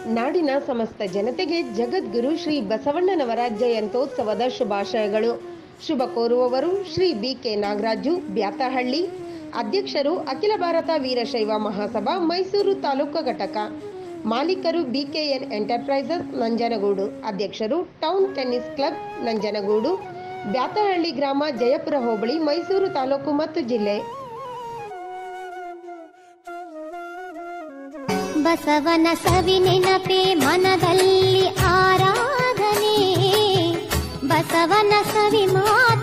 ನಾಡಿನ ಸಮಸ್ತ ಜನತೆಗೆ ಜಗದ್ಗುರು ಶ್ರೀ ಬಸವಣ್ಣನವರ ಜಯಂತ್ಯೋತ್ಸವದ ಶುಭಾಶಯಗಳು ಶುಭ ಕೋರುವವರು ಶ್ರೀ ಬಿ ಕೆ ನಾಗರಾಜು ಬ್ಯಾತಹಳ್ಳಿ ಅಧ್ಯಕ್ಷರು ಅಖಿಲ ಭಾರತ ವೀರಶೈವ ಮಹಾಸಭಾ ಮೈಸೂರು ತಾಲೂಕು ಘಟಕ ಮಾಲೀಕರು ಬಿಕೆಎನ್ ಎಂಟರ್ಪ್ರೈಸಸ್ ನಂಜನಗೂಡು ಅಧ್ಯಕ್ಷರು town tennis club Nanjangud Byatahalli ಗ್ರಾಮ ಜಯಪುರ ಹೋಬಳಿ ಮೈಸೂರು ತಾಲೂಕು ಮತ್ತು ಜಿಲ್ಲೆ ಬಸವನ ಸವಿ ನೆನಪೆ ಮನದಲ್ಲಿ ಆರಾಧನೆ ಬಸವನ ಸವಿ ಮಾತು